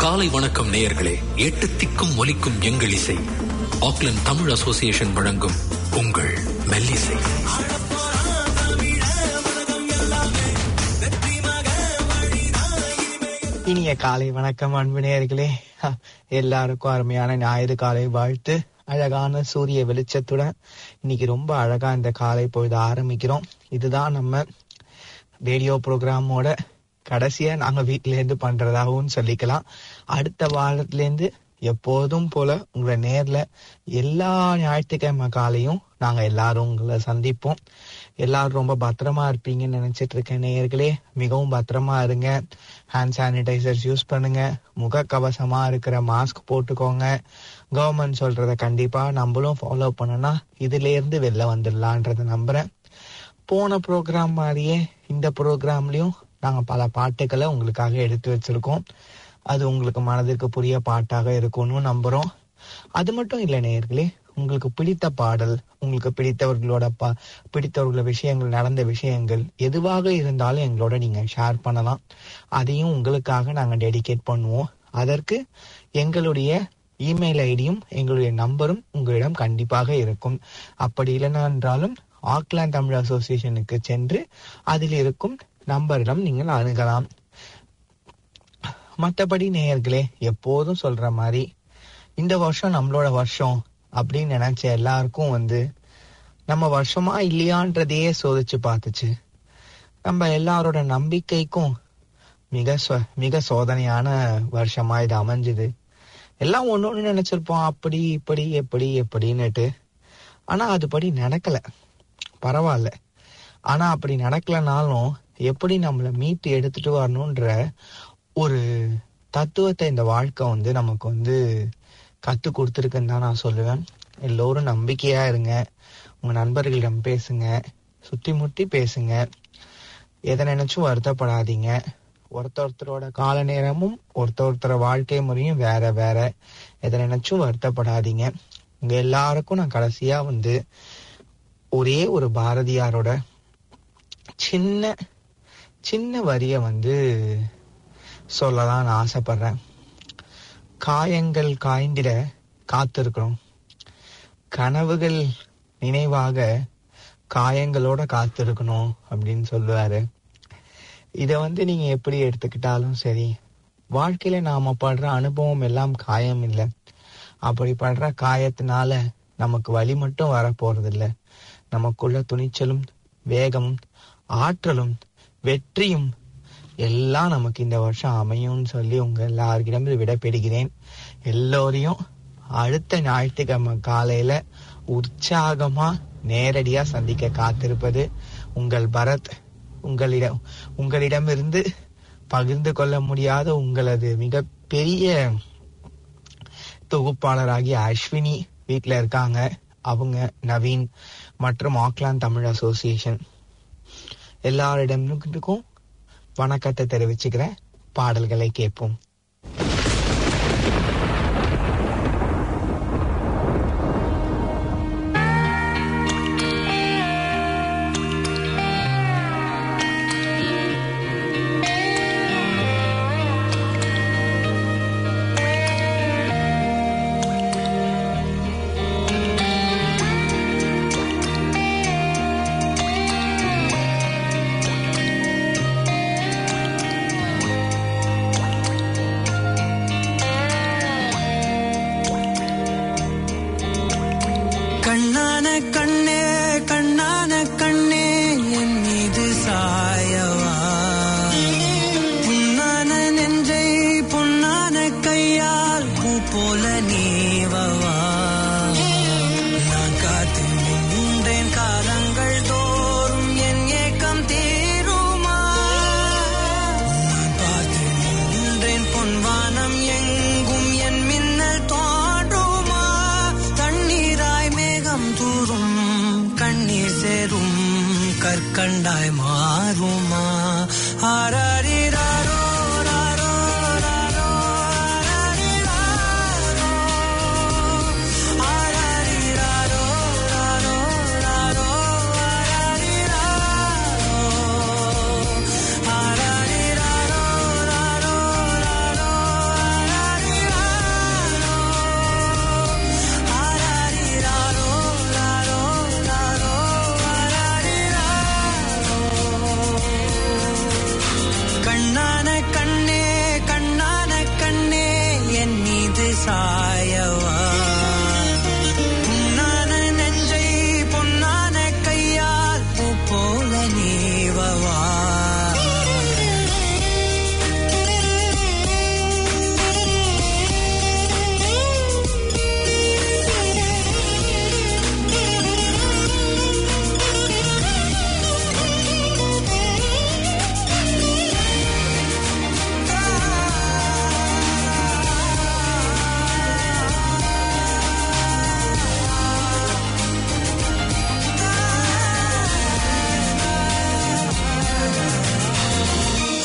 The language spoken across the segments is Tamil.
காலை வணக்கம் நேயர்களே எட்டு திக்கும் ஒலிக்கும் எங்கள் இசை ஆக்லாந்து தமிழ் அசோசியேஷன் வழங்கும் உங்கள் மெல்லிசை இனிய காலை வணக்கம் அன்பு நேயர்களே எல்லாருக்கும் அருமையான ஞாயிறு காலை வாழ்த்து அழகான சூரிய வெளிச்சத்துடன் இன்னைக்கு ரொம்ப அழகா இந்த காலை பொழுது ஆரம்பிக்கிறோம் இதுதான் நம்ம ரேடியோ ப்ரோக்ராமோட கடைசியா நாங்க வீட்ல இருந்து பண்றதாகவும் சொல்லிக்கலாம் அடுத்த வாரத்துல இருந்து எப்போதும் போல உங்களை நேர்ல எல்லா ஞாயிற்றுக்கிழமை காலையும் நாங்க எல்லாரும் உங்களை சந்திப்போம் எல்லாரும் ரொம்ப பத்திரமா இருப்பீங்கன்னு நினைச்சிட்டு இருக்கேன் நேயர்களே மிகவும் பத்திரமா இருங்க ஹேண்ட் சானிடைசர்ஸ் யூஸ் பண்ணுங்க முகக்கவசமா இருக்கிற மாஸ்க் போட்டுக்கோங்க கவர்மெண்ட் சொல்றத கண்டிப்பா நம்மளும் ஃபாலோ பண்ணனா இதுல இருந்து வெளில வந்துடலான்றத நம்புறேன் போன ப்ரோக்ராம் மாதிரியே இந்த ப்ரோக்ராம்லயும் நாங்க பல பாட்டுகளை உங்களுக்காக எடுத்து வச்சிருக்கோம் அது உங்களுக்கு மனதிற்கு புரிய பாட்டாக இருக்கும்னு நம்புறோம் அது மட்டும் இல்லை நேயர்களே உங்களுக்கு பிடித்த பாடல் உங்களுக்கு பிடித்தவர்களோட பா பிடித்தவர்கள விஷயங்கள் நடந்த விஷயங்கள் எதுவாக இருந்தாலும் எங்களோட நீங்க ஷேர் பண்ணலாம் அதையும் உங்களுக்காக நாங்க டெடிகேட் பண்ணுவோம் அதற்கு எங்களுடைய இமெயில் ஐடியும் எங்களுடைய நம்பரும் உங்களிடம் கண்டிப்பாக இருக்கும் அப்படி இல்லைனா என்றாலும் ஆக்லாந்து தமிழ் அசோசியேஷனுக்கு சென்று அதில் இருக்கும் நம்பரிடம் நீங்கள் அணுகலாம் மற்றபடி நேயர்களே எப்போதும் சொல்ற மாதிரி இந்த வருஷம் நம்மளோட வருஷம் அப்படின்னு நினைச்ச எல்லாருக்கும் வந்து நம்ம வருஷமா இல்லையான்றதையே சோதிச்சு பார்த்துச்சு நம்ம எல்லாரோட நம்பிக்கைக்கும் மிக சொ- மிக சோதனையான வருஷமா இது அமைஞ்சுது எல்லாம் ஒண்ணு ஒண்ணு நினைச்சிருப்போம் அப்படி இப்படி எப்படி எப்படின்னுட்டு ஆனா அதுபடி நடக்கல பரவாயில்ல ஆனா அப்படி நடக்கலனாலும் எப்படி நம்மள மீட்டு எடுத்துட்டு வரணும்ன்ற ஒரு தத்துவத்தை இந்த வாழ்க்கை வந்து நமக்கு வந்து கத்து கொடுத்துருக்குன்னு தான் நான் சொல்லுவேன் எல்லோரும் நம்பிக்கையா இருங்க உங்க நண்பர்களிடம் பேசுங்க சுத்தி முட்டி பேசுங்க எதை நினைச்சும் வருத்தப்படாதீங்க ஒருத்தர் ஒருத்தரோட கால நேரமும் ஒருத்தர் ஒருத்தர வாழ்க்கை முறையும் வேற வேற எதை நினைச்சும் வருத்தப்படாதீங்க உங்க எல்லாருக்கும் நான் கடைசியா வந்து ஒரே ஒரு பாரதியாரோட சின்ன சின்ன வரிய வந்து சொல்லலாம் நான் ஆசைப்படுறேன் காயங்கள் காய்ந்திட காத்திருக்கிறோம் கனவுகள் நினைவாக காயங்களோட காத்திருக்கணும் அப்படின்னு சொல்லுவாரு இத வந்து நீங்க எப்படி எடுத்துக்கிட்டாலும் சரி வாழ்க்கையில நாம படுற அனுபவம் எல்லாம் காயம் இல்லை அப்படி படுற காயத்தினால நமக்கு வலி மட்டும் வரப்போறது இல்ல நமக்குள்ள துணிச்சலும் வேகமும் ஆற்றலும் வெற்றியும் எல்லாம் நமக்கு இந்த வருஷம் அமையும்னு சொல்லி உங்க எல்லாருக்கிடம் விடைபெறுகிறேன் எல்லோரையும் அடுத்த ஞாயிற்றுக்கிழமை காலையில உற்சாகமா நேரடியா சந்திக்க காத்திருப்பது உங்கள் பரத் உங்களிடம் உங்களிடமிருந்து பகிர்ந்து கொள்ள முடியாத உங்களது மிக பெரிய தொகுப்பாளராகிய அஸ்வினி வீட்ல இருக்காங்க அவங்க நவீன் மற்றும் ஆக்லாந்து தமிழ் அசோசியேஷன் எல்லாரிடமுக்கும் வணக்கத்தை தெரிவிச்சுக்கிறேன் பாடல்களை கேட்போம் கண்ணான கண்ணே கண்ணான கண்ணே என் மீது சாயவா புண்ணான நெஞ்சை பொன்னான கையால் பூ போல நீவவா நான் காத்து நின்றேன் காலங்கள் தோறும் என் ஏக்கம் தீருமா நான் பார்த்து நின்றேன் பொன்வானம் எங்கும் என் மின்னல் தோன்றுமா தண்ணீராய் மேகம் தூரும் கண்ணீர் சேரும் கற்கண்டாய் மாறுமா ஆராரிராரோ ராரோ ராரோ ஆராரிராரோ ஆராரிராரோ ராரோ ராரோ ஆராரிராரோ ஆராரிராரோ ராரோ ராரோ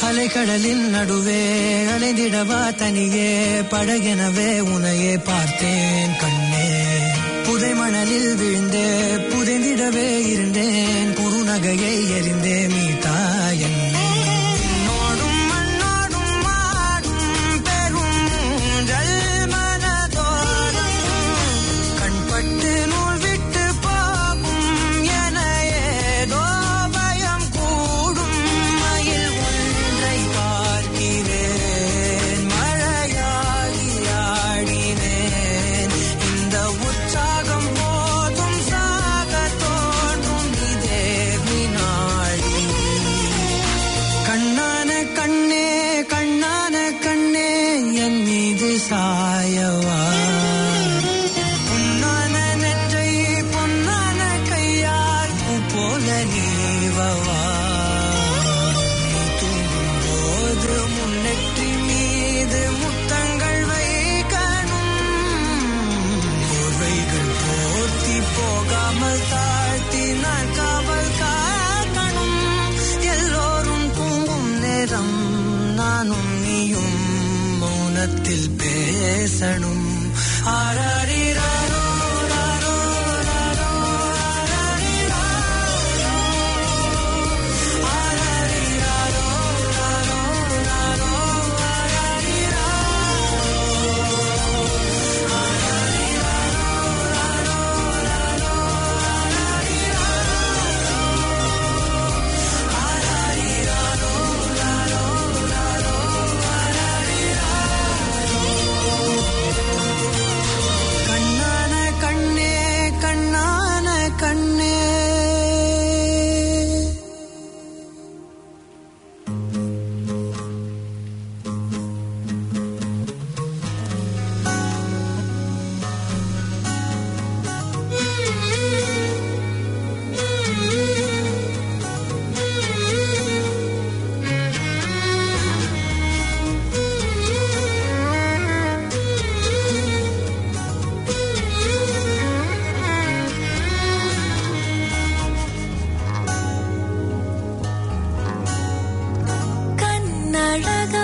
அலைக்கடலின் நடுவே அலைந்திடவா தனியே படகெனவே உனையே பார்த்தேன் கண்ணே புதை மணலில் விழுந்தே புதைந்திடவே இருந்தேன் குறுநகையை எறிந்தே மீட்டா என்னை மண்ணோடும் மண்ணோடும் மாடும் பெரும் ஊஞ்சல் மனதோடும் கண்பட்டு நூல் விட்டு போகும் என ஏதோ பயம் கூடும் மயில் ஒன்றை பார்க்கிறேன் மழையாகி ஆடினேன் இந்த உற்சாகம் போதும் சாக தோன்றும் இதே வினாடி கண்ணான கண்ணே கண்ணான கண்ணே என் மீது சாயவா பொன்னான நெற்றை பொன்னான கையால் பூ போல நீவவா நீ தூங்கும் போது முன்னெற்றி மீது முத்தங்கள் வைக்கணும் போர்வைகள் போர்த்தி போகாமல் தாழ்த்தி நான் காவல் காக்கணும் எல்லோரும் தூங்கும் நேரம் நானும் நீயும் மௌனத்தில் பேசணும் ஆராரிராரோ, ராரோ, ராரோ, ஆராரிராரோ. ஆராரிராரோ, ராரோ, ராரோ, கண்ணான கண்ணே கண்ணான கண்ணே கண்ணழகா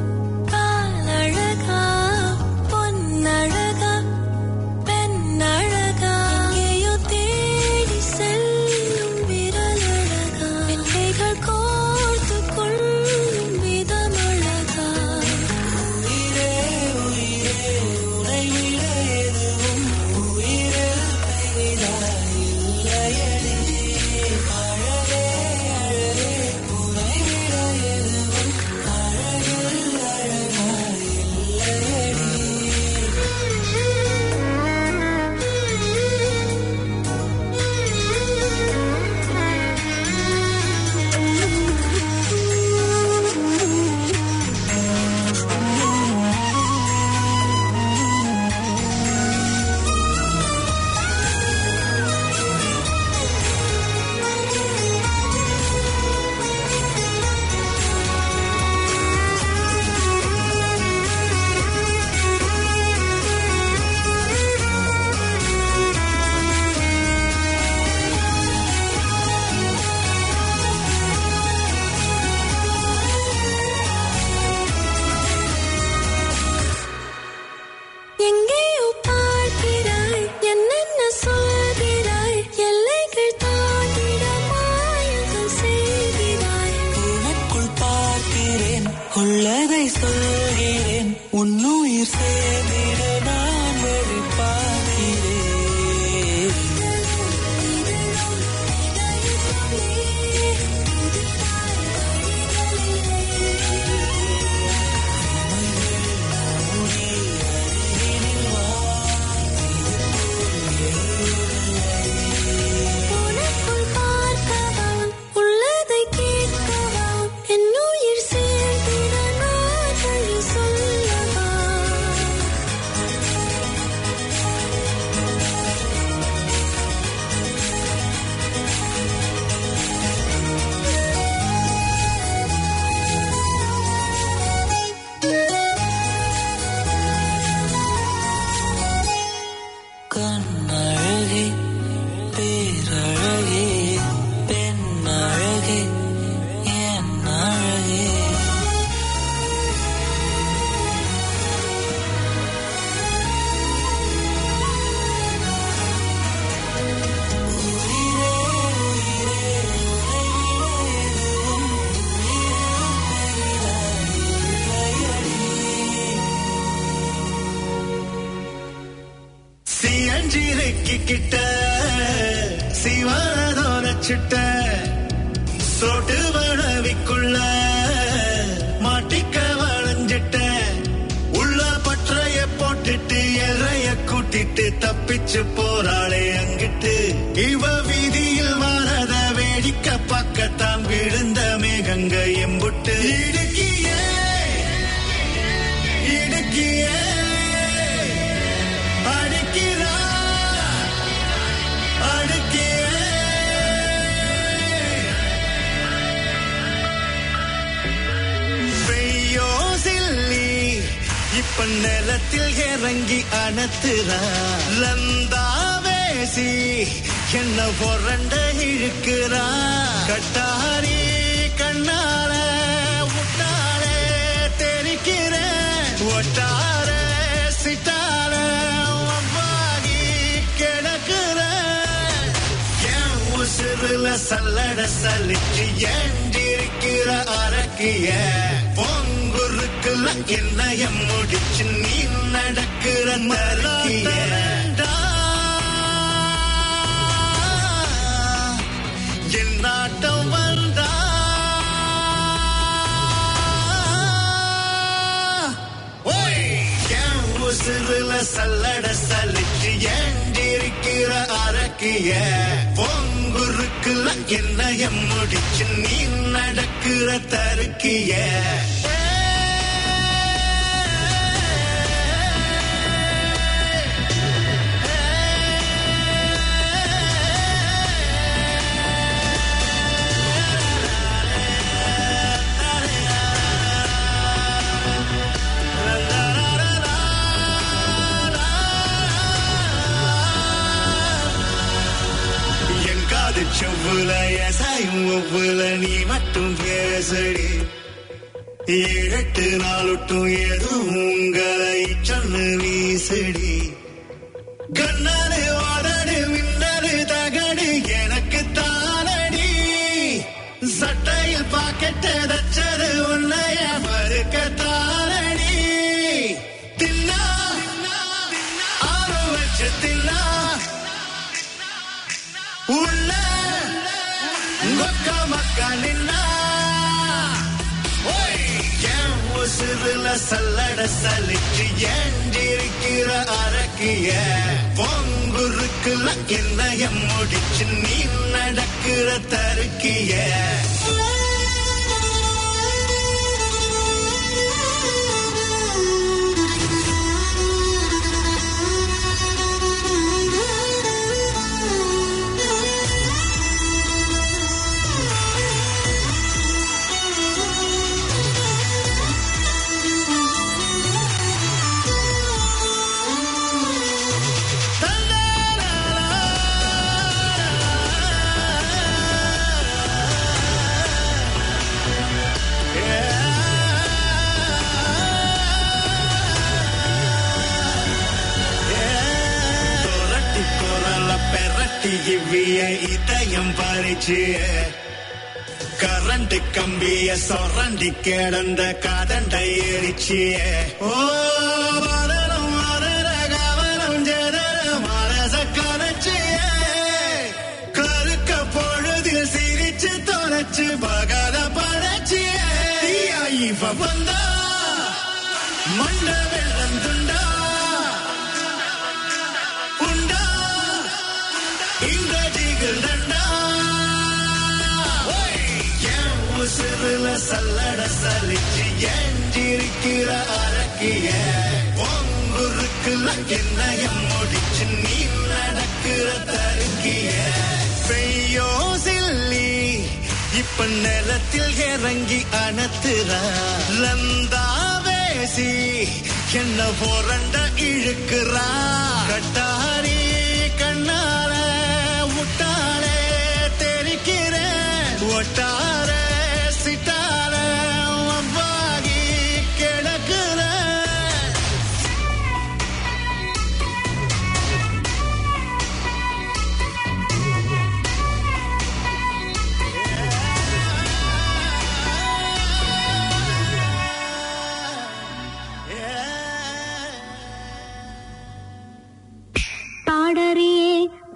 காலழகா பொன்னழகா பெண்ணழகா எங்கேயோ தேடி செல்லும் விரலழகா மெத்தைகள் கோர்த்து கொள்ளும் விதமழகா உயிரே உயிரே உனை விட எதுவும் உயிரில் பெரிதாய் இல்லையடி அழகே அழகே உனை விட எதுவும் அழகில் அழகாய் இல்லையடி எங்கேயோ பார்க்கிறாய் என்னென்ன சொல்கிறாய் எல்லைகள் தாண்டிட மாயங்கள் செய்கிறாய் உனக்குள் பார்க்கிறேன் உள்ளதை சொல்கிறேன் உன்னுயிர் சேர்ந்திட நான் வழி பார்க்கிறேன் உனக்குள் பார்க்கவா உள்ளதை கேட்கவா என்னுயிர் சேர்ந்திட நான் வழி சொல்லவா சிக்கிட்ட சிவனதோரச்சிட்ட சோட்டு வளவிக்குள்ள மாட்டிக்க வளைஞ்சிட்ட உள்ள பற்றைய போட்டுட்டு எறைய கூட்டிட்டு தப்பிச்சு போறாளே அங்கிட்டு இவ வீதியில் வாரத வேடிக்கை பக்கத்தான் விழுந்த மேகங்க எம்புட்டு இடுக்கியே இடுக்கியே அடிக்கிறா அடுக்கியே பெய்யோ சில்லி இப்ப நிலத்தில் இறங்கி அணத்துறா லந்தாவேசி என்ன பொறண்ட இழுக்கிறா கட்டாரி கண்ணால முட்டாளே தெரிக்கிற ஒட்டார சிட்டால ஒவ்வாகி கிடக்குற என் உசுருல சல்லட சலிச்சு ஏண்டிருக்கிற அரக்கிய பொங்குருக்குல என்னைய முடிச்சு நீ நடக்கிற மறுக்கிய என் நாட்டம் வந்தா ஓய் என் உசுருல சல்லட சலிச்சு ஏண்டிருக்கிற அரக்கிய பொங்குருக்குல என்னைய முடிச்சு நீ நடக்கிற தருக்கிய என் காது செவ்வுல எசாயும் ஒவ்வொல நீ மட்டும் பேசடி ஏழெட்டு நாளொட்டும் எதுவும் உங்களை சொன்னு வீசடி கண்ணாடு வாடாடு மின்னடு தகடு எனக்கு தானடி சட்டையில் பாக்கெட்டு தச்சது உன்னைய மறுக்க தானடி தின்னா ஆறு வச்சு தின்னா உள்ள கொக்க மக்கா நின்னா ஓய், என் உசுருல சல்லட சலிச்சு ஏண்டிருக்கிற அரக்கிய பொங்குருக்குல என்னைய முடிச்சு நீ நடக்கிற தருக்கிய தொரட்டி குரல பெரட்டி இவ்விய இதயம் பறிச்சு கரண்ட் கம்பிய சொரண்டி கிடந்த கதண்டை எரிச்சு ஓ மரணம் மரண கவனம் ஜெதர மனச கரைச்சு கருக்க பொழுதில் சிரிச்சு தொலைச்சு பகல படைச்சு இவ வந்தா மண்ட வெள்ளம் துண்டா உண்டா இந்த ஜிகில் தண்டா ஓய், என் உசுருல சல்லட சலிச்சு ஏஞ்சிருக்கிற அரக்கிய பொங்குருக்குல என்னைய முடிச்சு நீ நடக்கிற தருக்கிய பெய்யோ சில்லி இப்ப நிலத்தில் இறங்கி அணத்துறா லந்தாவேசி என்ன பொறண்ட இழுக்கிறா கட்டாரி கண்ணால முட்டாளே தெரிக்கிற ஒட்டார சிட்டால ஒவ்வாகி கிடக்குற பாடறியே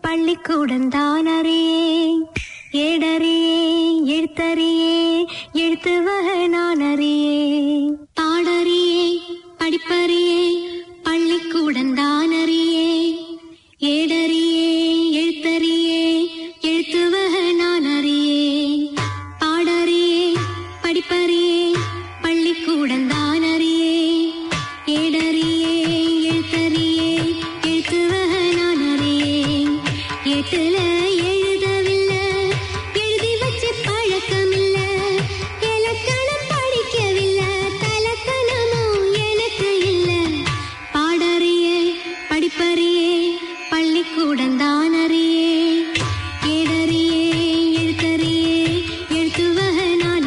பள்ளிக்கூடம் தான் அறியே ஏடறியே எழுத்தறியே எழுத்து வகை நான் அறியே பாடறியே படிப்பறியே பள்ளிக்கூடம் தான் அறியே ஏடறியே எழுத்தறியே எழுத்து வகை நான் அறியே பாடறியே படிப்பறியே பள்ளிக்கூடம் தான் அறியே ஏடறியே எழுத்தறியே எழுத்து வகை நான் அறியே எட்டுல எழுதவில்லை எழுதி வச்சு பழக்கமில்ல இலக்கணம் படிக்கவில்லை தலக்கணமும் எனக்கு இல்ல பாடறியே படிப்பறியே பள்ளிக்கூடம் தான் அறியே ஏடறியே எழுத்தறியே எழுத்து வகை நான்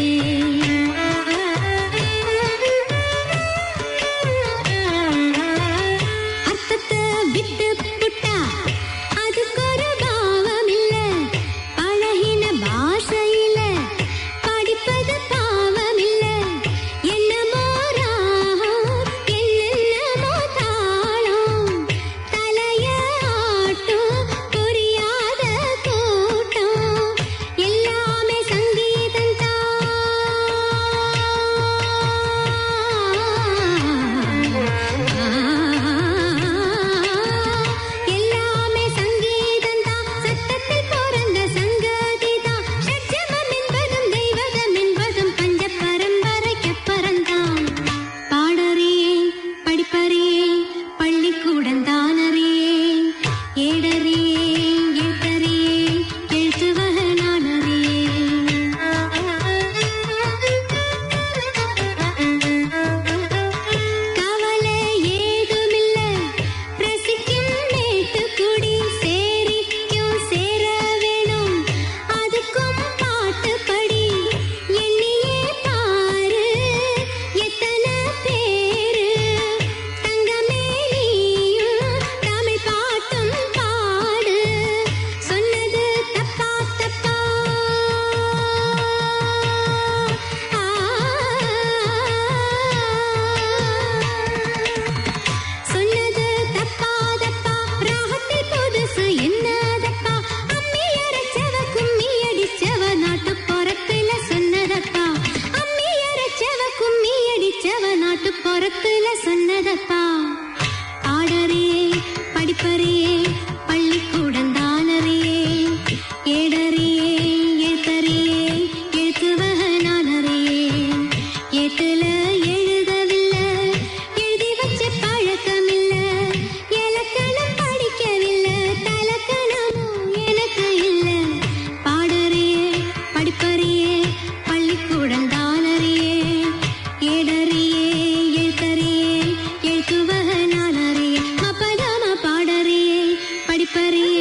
அறியே அர்த்தத்தை விட்டு புட்டா அதுக்கு ஒரு பாவம் இல்ல பழகின பாஷையில படிப்பது பாவம் இல்ல என்னமோ ராகம் என்னென்னமோ தாளம் தலைய ஆட்டும் புரியாத கூட்டம் எல்லாமே சங்கீதம் எல்லாமே சங்கீதம் தான் சத்தத்தில் பிறந்த சங்கதி தான் ஷட்ஜமம் என்பதும் தெய்வதம் என்பதும் பஞ்ச பரம்பரைக்கு பரந்தான் பாடறியே படிப்பறியே பள்ளிக்கூடம் தான் அறியே ஏடறியே எழுத்தறியே எழுத்து வகை நான் கவலை ஏதுமில்ல ரசிக்கும் மேட்டுக்குடி சேரிக்கும் சேர வேணும் அதுக்கும் பாட்டு படி எண்ணியே பாரு எத்தனை பேரு தங்கமே நீயும் தமிழ் பாட்டும் பாடு சொன்னது தப்பா தப்பா சொன்னது தப்பா தப்பா ராகத்தில் புதுசு என்னதப்பா அம்மி அரைச்சவ கும்மி அடிச்சவ நாட்டு பொறத்துல சொன்னதப்பா அம்மி அரைச்சவ கும்மி அடிச்சவ நாட்டு பொறத்துல சொன்னதப்பா பாடறியே படிப்பறியே பள்ளிக்கூடம் தானறியே ஏடறியே எழுத்தறியே எழுத்து வகை நான் அறியே எட்டுல எழுதவில்லை எழுதி வச்ச பழக்கமில்ல இலக்கணம் படிக்கவில்லை தலக்கணமும் எனக்கு இல்ல பாடறியே படிப்பறியே பள்ளிக்கூடம் தான் அறியே ஏடறியே எழுத்தறியே எழுத்து வகை நான் அறியே மப்பதாம பாடறியே படிப்பறியே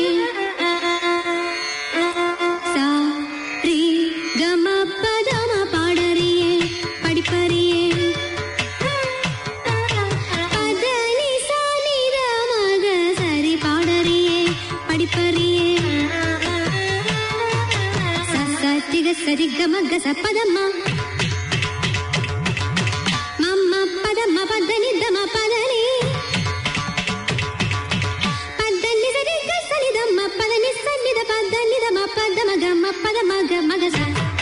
சா ரி கம பதம பாடறியே படிப்பறியே பதனி சானி மக சரி பாடறியே படிப்பறியே சத்திக சரி கம கச பதம்மா மம்ம பதம்ம பதனி தம பதனி பதனி சரி கசனி தம்ம பதனி சன்னி த பதனி தம பதம கம பதம கம கச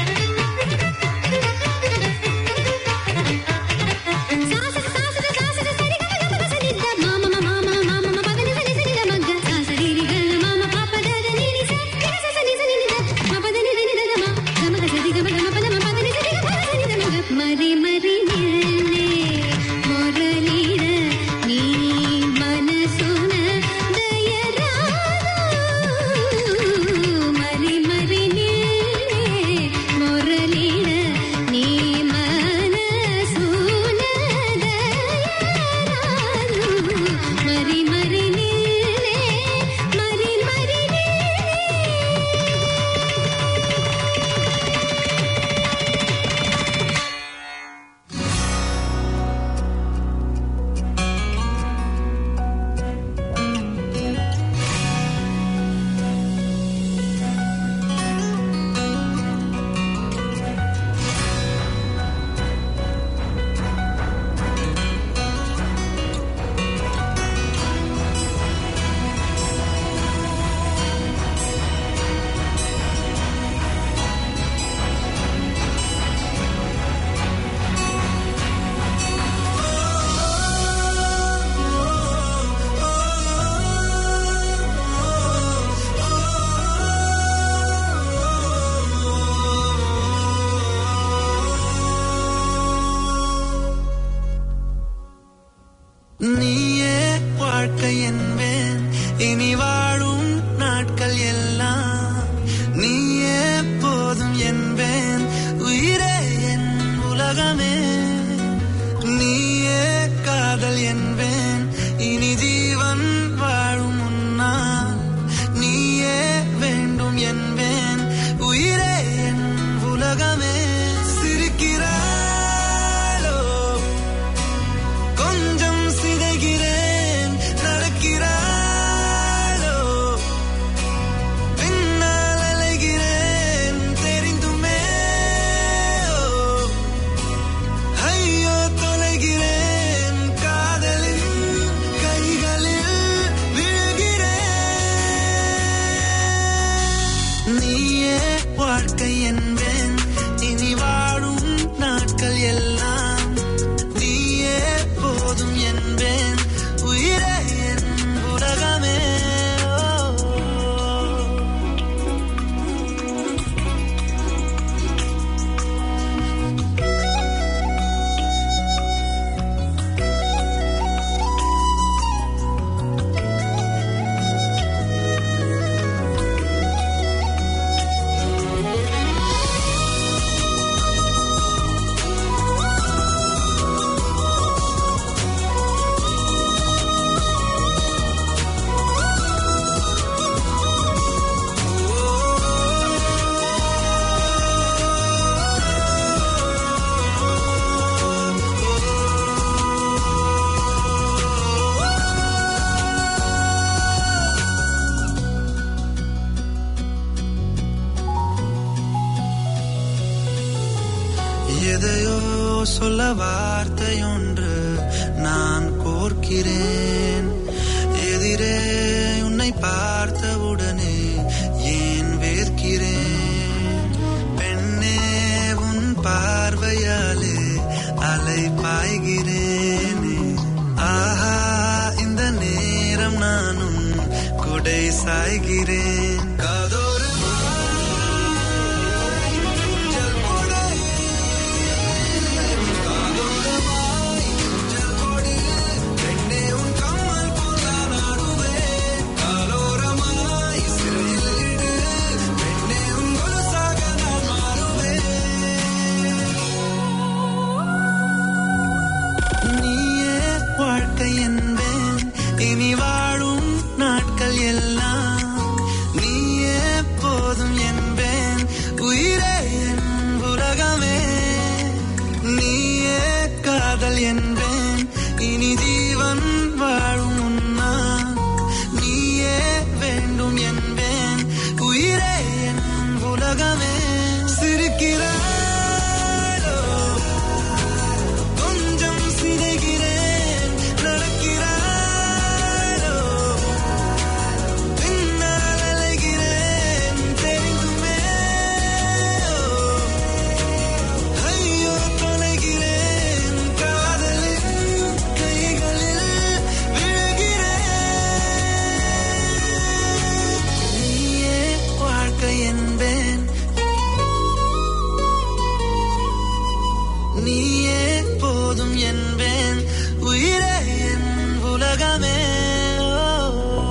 சாச சாச சாச சரி கம கம சனி த மாம மாம மாம மாம பதனி சனி சனி த மக சாச ரி ரி க மாம பாப்ப த த நீ நீ ச ரி ச சனி சனி நி த ம பதனி சனி த கம கம க சரி கம கம பதம பதனி சரி க பத சனி த மக மரி மரி நில்லே முரளிர நீ மனசுன தயராது மரி மரி நில்லே உலகமே நீயே காதல் என்பேன் இனி ஜீவன் வாழும் முன்னால் நீயே வேண்டும் என்பேன் உயிரே என் உலகமே சிரிக்கிறாளோ கொஞ்சம் சிதைகிறேன் நடக்கிறாளோ பின்னால் அலைகிறேன் தெரிந்துமே ஓ, ஐயோ தொலைகிறேன் காதலின் கைகளில் விழுகிறேன் நீயே வாழ்க்கை என்பேன் இனி வாழும் நாட்கள் எல்லாம் நீயே போதும் என்பேன் உயிரே என் உலகமே ஓ. எதையோ சொல்ல வார்த்தையொன்று நான் கோர்க்கிறேன் எதிரே உன்னை பார்த்தவுடனே ஏன் வேர்க்கிறேன் பெண்ணே உன் பார்வையாலே அலை பாய்கிறேனே ஆஹா இந்த நேரம் நானும் குடை சாய்கிறேன் காதோறு ஊஞ்சல் போடு. காதோரமாய் ஊஞ்சல் போடு. பெண்ணே உன் கம்மல் போல் நான் ஆடுவேன். காலோரமாய் சிறையில் இடு. பெண்ணே உன் கொலுசாக நான் மாறுவேன். நீயே வாழ்க்கை என்பேன் இனி வாழும் நாட்கள் எல்லாம் நீயே போதும் என்பேன் உயிரே என் உலகமே நீயே காதல் என்பேன் இனி ஜீவன் வாழும் முன்னால் நீயே வேண்டும் என்பேன் உயிரே என் உலகமே சிரிக்கிறாளோ கொஞ்சம் சிதைகிறேன் நடக்கிறாளோ பின்னால் அலைகிறேன் தெரிந்துமே ஓ, ஐயோ தொலைகிறேன் காதலின் கைகளில் விழுகிறேன் நீயே வாழ்க்கை என்பேன் நீயே போதும் என்பேன் உயிரே என் உலகமே ஓ.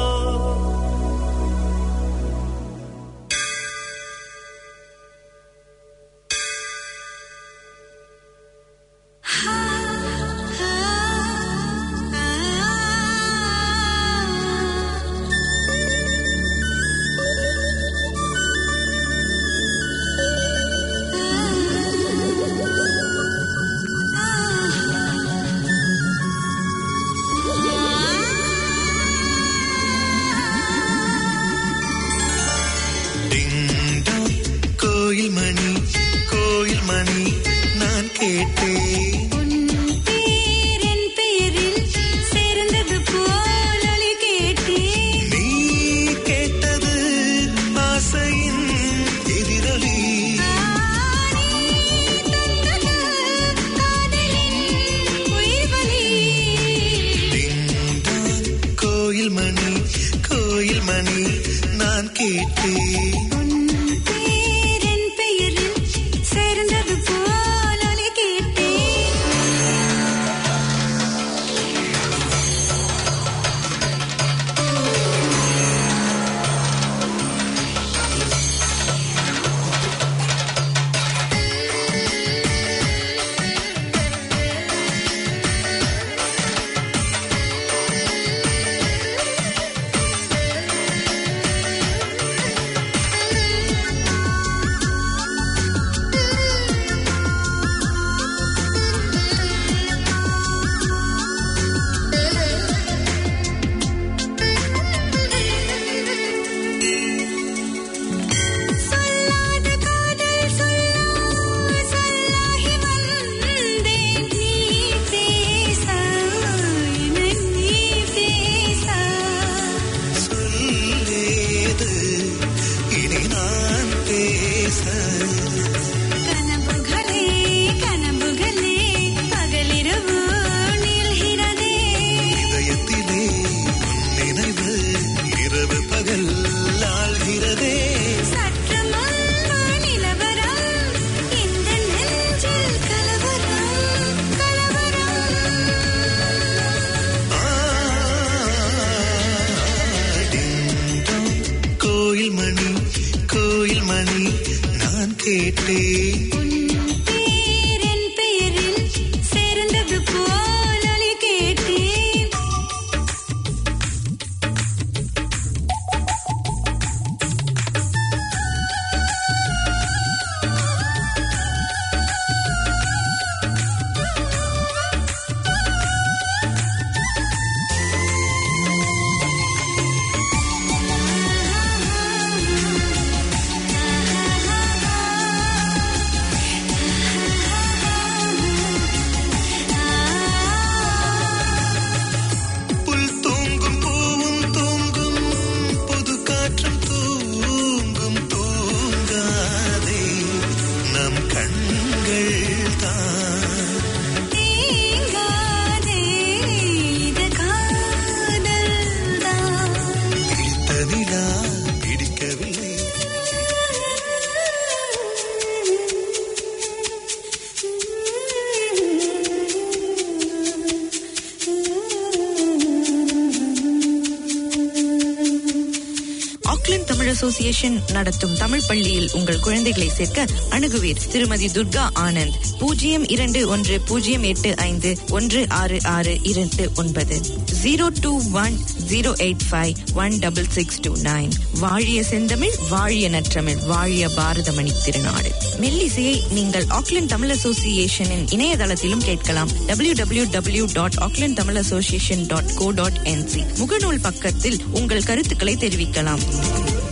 டிங்டாங், கோயில் மணி கோயில் மணி நான் கேட்டேன் உன் பேரின் பெயரில் சேர்ந்தது போல் ஒலி கேட்டேன் நீ கேட்டது ஆசையின் எதிரொலி டிங்டாங், கோயில் மணி கோயில் மணி நான் கேட்டேன் சேர்ந்தது போல் ஒலி கேட்டேன் உன் பேர் என் பெயரில் சேர்ந்தது போல் ஒலி கேட்டேன் புல் தூங்கும் பூவும் தூங்கும் புது காற்றும் தூங்கும் தூங்காதே நம் கண்கள் தான் நீங்காதே இது காதல்தான் பிடித்த நிலா பிடிக்கவில்லை ஆக்லாந்து தமிழ் அசோசியேஷன் நடத்தும் தமிழ் பள்ளியில் உங்கள் குழந்தைகளை சேர்க்க அணுகுவீர் திருமதி துர்கா ஆனந்த் பூஜ்ஜியம் இரண்டு ஒன்று பூஜ்ஜியம் எட்டு ஐந்து ஒன்று ஆறு ஆறு இரண்டு ஒன்பது zero two one zero eight five one double six two nine வாழிய செந்தமிழ் வாழிய நற்றமிழ் வாழிய பாரதமணி திருநாடு மெல்லிசையை நீங்கள் ஆக்லாந்து தமிழ் அசோசியேஷனின் இணையதளத்திலும் கேட்கலாம் W W W dot Auckland Tamil association dot co dot NZ முகநூல் பக்கத்தில் உங்கள் கருத்துக்களை தெரிவிக்கலாம்